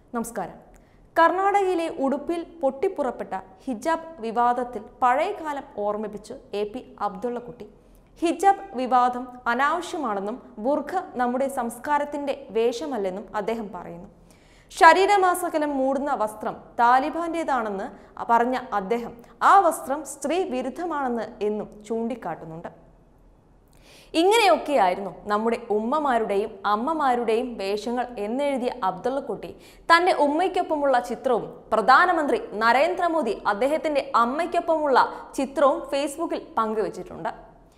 നമസ്കാരം കർണാടകയിലെ ഉടുപ്പിൽ പൊട്ടിപ്പുറപ്പെട്ട ഹിജാബ് വിവാദത്തിൽ പഴയകാലം ഓർമ്മിപ്പിച്ച് എ പി അബ്ദുള്ളക്കുട്ടി ഹിജാബ് വിവാദം അനാവശ്യമാണെന്നും ബുർഖ നമ്മുടെ സംസ്കാരത്തിന്റെ വേഷമല്ലെന്നും അദ്ദേഹം പറയുന്നു ശരീരമാസകലം മൂടുന്ന വസ്ത്രം താലിബാന്റേതാണെന്ന് പറഞ്ഞ അദ്ദേഹം ആ വസ്ത്രം സ്ത്രീ വിരുദ്ധമാണെന്ന് എന്നും ചൂണ്ടിക്കാട്ടുന്നുണ്ട് ഇങ്ങനെയൊക്കെയായിരുന്നു നമ്മുടെ ഉമ്മമാരുടെയും അമ്മമാരുടെയും വേഷങ്ങൾ എന്നെഴുതിയ അബ്ദുള്ളക്കുട്ടി തന്റെ ഉമ്മയ്ക്കൊപ്പമുള്ള ചിത്രവും പ്രധാനമന്ത്രി നരേന്ദ്രമോദി അദ്ദേഹത്തിന്റെ അമ്മയ്ക്കൊപ്പമുള്ള ചിത്രവും ഫേസ്ബുക്കിൽ പങ്കുവച്ചിട്ടുണ്ട്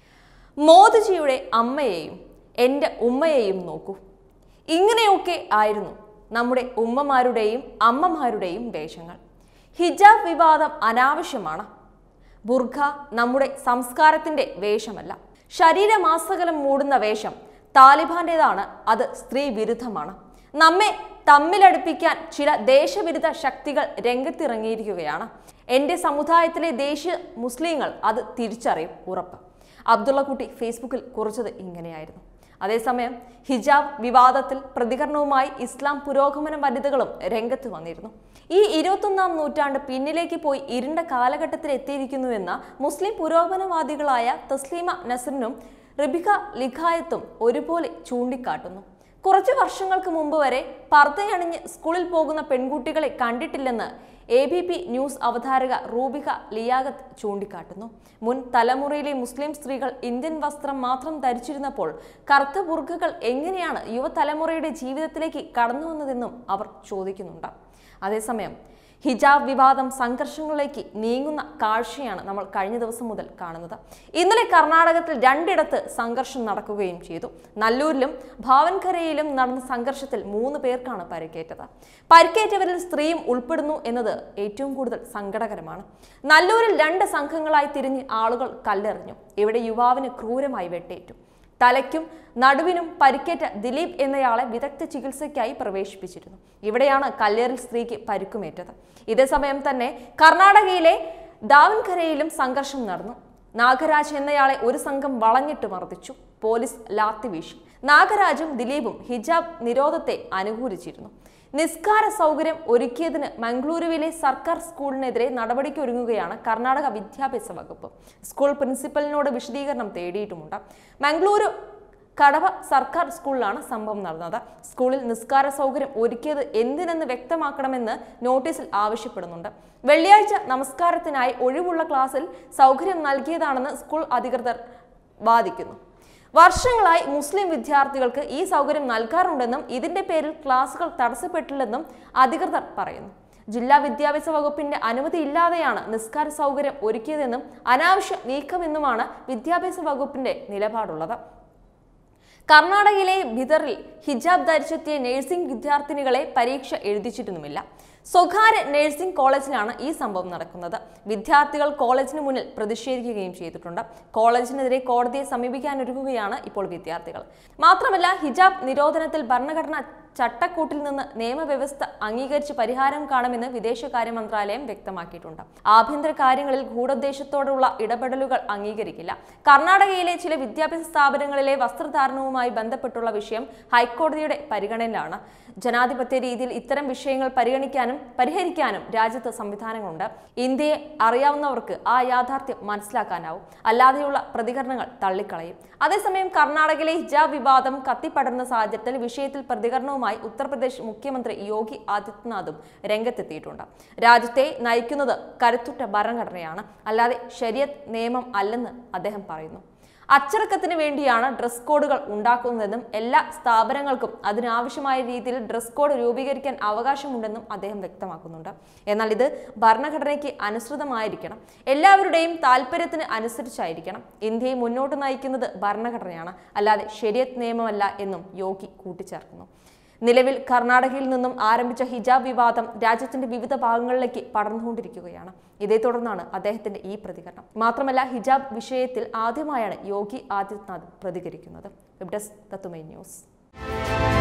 മോദിജിയുടെ അമ്മയെയും എൻ്റെ ഉമ്മയെയും നോക്കൂ ഇങ്ങനെയൊക്കെ ആയിരുന്നു നമ്മുടെ ഉമ്മമാരുടെയും അമ്മമാരുടെയും വേഷങ്ങൾ ഹിജാബ് വിവാദം അനാവശ്യമാണ് ബുർഖ നമ്മുടെ സംസ്കാരത്തിന്റെ വേഷമല്ല ശരീരമാസകലം മൂടുന്ന വേഷം താലിബാന്റേതാണ് അത് സ്ത്രീ വിരുദ്ധമാണ് നമ്മെ തമ്മിലടുപ്പിക്കാൻ ചില ദേശവിരുദ്ധ ശക്തികൾ രംഗത്തിറങ്ങിയിരിക്കുകയാണ് എൻ്റെ സമുദായത്തിലെ ദേശീയ മുസ്ലിങ്ങൾ അത് തിരിച്ചറിയും ഉറപ്പ് അബ്ദുള്ളക്കുട്ടി ഫേസ്ബുക്കിൽ കുറിച്ചത് ഇങ്ങനെയായിരുന്നു അതേസമയം ഹിജാബ് വിവാദത്തിൽ പ്രതികരണവുമായി ഇസ്ലാം പുരോഗമന വനിതകളും രംഗത്ത് വന്നിരുന്നു ഈ ഇരുപത്തൊന്നാം നൂറ്റാണ്ട് പിന്നിലേക്ക് പോയി ഇരുണ്ട കാലഘട്ടത്തിൽ എത്തിയിരിക്കുന്നുവെന്ന മുസ്ലിം പുരോഗമനവാദികളായ തസ്ലീമ നസറിനും റിബിക ലിഖായത്തും ഒരുപോലെ ചൂണ്ടിക്കാട്ടുന്നു കുറച്ച് വർഷങ്ങൾക്ക് മുമ്പ് വരെ പർദ്ദയണിഞ്ഞ് സ്കൂളിൽ പോകുന്ന പെൺകുട്ടികളെ കണ്ടിട്ടില്ലെന്ന് എ ബി പി ന്യൂസ് അവതാരക റൂബിക ലിയാഗത്ത് ചൂണ്ടിക്കാട്ടുന്നു മുൻ തലമുറയിലെ മുസ്ലിം സ്ത്രീകൾ ഇന്ത്യൻ വസ്ത്രം മാത്രം ധരിച്ചിരുന്നപ്പോൾ കറുത്ത ബുർഖകൾ എങ്ങനെയാണ് യുവതലമുറയുടെ ജീവിതത്തിലേക്ക് കടന്നു വന്നതെന്നും അവർ ചോദിക്കുന്നുണ്ട് അതേസമയം ഹിജാബ് വിവാദം സംഘർഷങ്ങളിലേക്ക് നീങ്ങുന്ന കാഴ്ചയാണ് നമ്മൾ കഴിഞ്ഞ ദിവസം മുതൽ കാണുന്നത് ഇന്നലെ കർണാടകത്തിൽ രണ്ടിടത്ത് സംഘർഷം നടക്കുകയും ചെയ്തു നല്ലൂരിലും ഭാവൻകരയിലും നടന്ന സംഘർഷത്തിൽ മൂന്ന് പേർക്കാണ് പരിക്കേറ്റത് പരിക്കേറ്റവരിൽ സ്ത്രീയും ഉൾപ്പെടുന്നു എന്നത് ഏറ്റവും കൂടുതൽ സങ്കടകരമാണ് നല്ലൂരിൽ രണ്ട് സംഘങ്ങളായി തിരിഞ്ഞ് ആളുകൾ കല്ലെറിഞ്ഞു ഇവിടെ യുവാവിന് ക്രൂരമായി വെട്ടേറ്റു തലയ്ക്കും നടുവിനും പരിക്കേറ്റ ദിലീപ് എന്നയാളെ വിദഗ്ധ ചികിത്സയ്ക്കായി പ്രവേശിപ്പിച്ചിരുന്നു ഇവിടെയാണ് കല്ലേറിൽ സ്ത്രീക്ക് പരിക്കുമേറ്റത് ഇതേസമയം തന്നെ കർണാടകയിലെ ദാവൻകരയിലും സംഘർഷം നടന്നു നാഗരാജ് എന്നയാളെ ഒരു സംഘം വളഞ്ഞിട്ട് മർദ്ദിച്ചു പോലീസ് ലാത്തി വീശി നാഗരാജും ദിലീപും ഹിജാബ് നിരോധത്തെ അനുകൂലിച്ചിരുന്നു നിസ്കാര സൗകര്യം ഒരുക്കിയതിന് മംഗളൂരുവിലെ സർക്കാർ സ്കൂളിനെതിരെ നടപടിക്കൊരുങ്ങുകയാണ് കർണാടക വിദ്യാഭ്യാസ വകുപ്പ് സ്കൂൾ പ്രിൻസിപ്പലിനോട് വിശദീകരണം തേടിയിട്ടുമുണ്ട് മംഗളൂരു കടവ സർക്കാർ സ്കൂളിലാണ് സംഭവം നടന്നത് സ്കൂളിൽ നിസ്കാര സൗകര്യം ഒരുക്കിയത് എന്തിനെന്ന് വ്യക്തമാക്കണമെന്ന് നോട്ടീസിൽ ആവശ്യപ്പെടുന്നുണ്ട് വെള്ളിയാഴ്ച നമസ്കാരത്തിനായി ഒഴിവുള്ള ക്ലാസ്സിൽ സൗകര്യം നൽകിയതാണെന്ന് സ്കൂൾ അധികൃതർ വാദിക്കുന്നു വർഷങ്ങളായി മുസ്ലിം വിദ്യാർത്ഥികൾക്ക് ഈ സൗകര്യം നൽകാറുണ്ടെന്നും ഇതിന്റെ പേരിൽ ക്ലാസുകൾ തടസ്സപ്പെട്ടില്ലെന്നും അധികൃതർ പറയുന്നു ജില്ലാ വിദ്യാഭ്യാസ വകുപ്പിന്റെ അനുമതി ഇല്ലാതെയാണ് നിസ്കാര സൗകര്യം ഒരുക്കിയതെന്നും അനാവശ്യ നീക്കമെന്നുമാണ് വിദ്യാഭ്യാസ വകുപ്പിന്റെ നിലപാടുള്ളത് കർണാടകയിലെ ബിദറിൽ ഹിജാബ് ധരിച്ചെത്തിയ നഴ്സിംഗ് വിദ്യാർത്ഥിനികളെ പരീക്ഷ എഴുതിച്ചിരുന്നുമില്ല സ്വകാര്യ നഴ്സിംഗ് കോളേജിലാണ് ഈ സംഭവം നടക്കുന്നത് വിദ്യാർത്ഥികൾ കോളേജിന് മുന്നിൽ പ്രതിഷേധിക്കുകയും ചെയ്തിട്ടുണ്ട് കോളേജിനെതിരെ കോടതിയെ സമീപിക്കാനൊരുങ്ങുകയാണ് ഇപ്പോൾ വിദ്യാർത്ഥികൾ മാത്രമല്ല ഹിജാബ് നിരോധനത്തിൽ ഭരണഘടന ചട്ടക്കൂട്ടിൽ നിന്ന് നിയമവ്യവസ്ഥ അംഗീകരിച്ച് പരിഹാരം കാണുമെന്ന് വിദേശകാര്യ മന്ത്രാലയം വ്യക്തമാക്കിയിട്ടുണ്ട് ആഭ്യന്തര കാര്യങ്ങളിൽ ഗൂഢോദ്ദേശത്തോടുള്ള ഇടപെടലുകൾ അംഗീകരിക്കില്ല കർണാടകയിലെ ചില വിദ്യാഭ്യാസ സ്ഥാപനങ്ങളിലെ വസ്ത്രധാരണവുമായി ബന്ധപ്പെട്ടുള്ള വിഷയം ഹൈക്കോടതിയുടെ പരിഗണനയിലാണ് ജനാധിപത്യ രീതിയിൽ ഇത്തരം വിഷയങ്ങൾ പരിഗണിക്കാനും പരിഹരിക്കാനും രാജ്യത്ത് സംവിധാനങ്ങളുണ്ട് ഇന്ത്യയെ അറിയാവുന്നവർക്ക് ആ യാഥാർത്ഥ്യം മനസ്സിലാക്കാനാവും അല്ലാതെയുള്ള പ്രതികരണങ്ങൾ തള്ളിക്കളയും അതേസമയം കർണാടകയിലെ ഹിജാബ് വിവാദം കത്തിപ്പടർന്ന സാഹചര്യത്തിൽ വിഷയത്തിൽ പ്രതികരണവുമായി ഉത്തർപ്രദേശ് മുഖ്യമന്ത്രി യോഗി ആദിത്യനാഥും രംഗത്തെത്തിയിട്ടുണ്ട് രാജ്യത്തെ നയിക്കുന്നത് കരുത്തുറ്റ ഭരണഘടനയാണ് അല്ലാതെ ശരിയത്ത് നിയമം അല്ലെന്ന് അദ്ദേഹം പറയുന്നു അച്ചടക്കത്തിന് വേണ്ടിയാണ് ഡ്രസ് കോഡുകൾ ഉണ്ടാക്കുന്നതെന്നും എല്ലാ സ്ഥാപനങ്ങൾക്കും അതിനാവശ്യമായ രീതിയിൽ ഡ്രസ് കോഡ് രൂപീകരിക്കാൻ അവകാശമുണ്ടെന്നും അദ്ദേഹം വ്യക്തമാക്കുന്നുണ്ട് എന്നാൽ ഇത് ഭരണഘടനയ്ക്ക് അനുസൃതമായിരിക്കണം എല്ലാവരുടെയും താല്പര്യത്തിന് അനുസരിച്ചായിരിക്കണം ഇന്ത്യയെ മുന്നോട്ട് നയിക്കുന്നത് ഭരണഘടനയാണ് അല്ലാതെ ശരിയത്ത് നിയമമല്ല എന്നും യോഗി കൂട്ടിച്ചേർക്കുന്നു നിലവിൽ കർണാടകയിൽ നിന്നും ആരംഭിച്ച ഹിജാബ് വിവാദം രാജ്യത്തിന്റെ വിവിധ ഭാഗങ്ങളിലേക്ക് പടർന്നുകൊണ്ടിരിക്കുകയാണ് ഇതേ തുടർന്നാണ് അദ്ദേഹത്തിന്റെ ഈ പ്രതികരണം മാത്രമല്ല ഹിജാബ് വിഷയത്തിൽ ആദ്യമായാണ് യോഗി ആദിത്യനാഥ് പ്രതികരിക്കുന്നത് വെബ് ഡെസ്ക് തത്തുമൈ ന്യൂസ്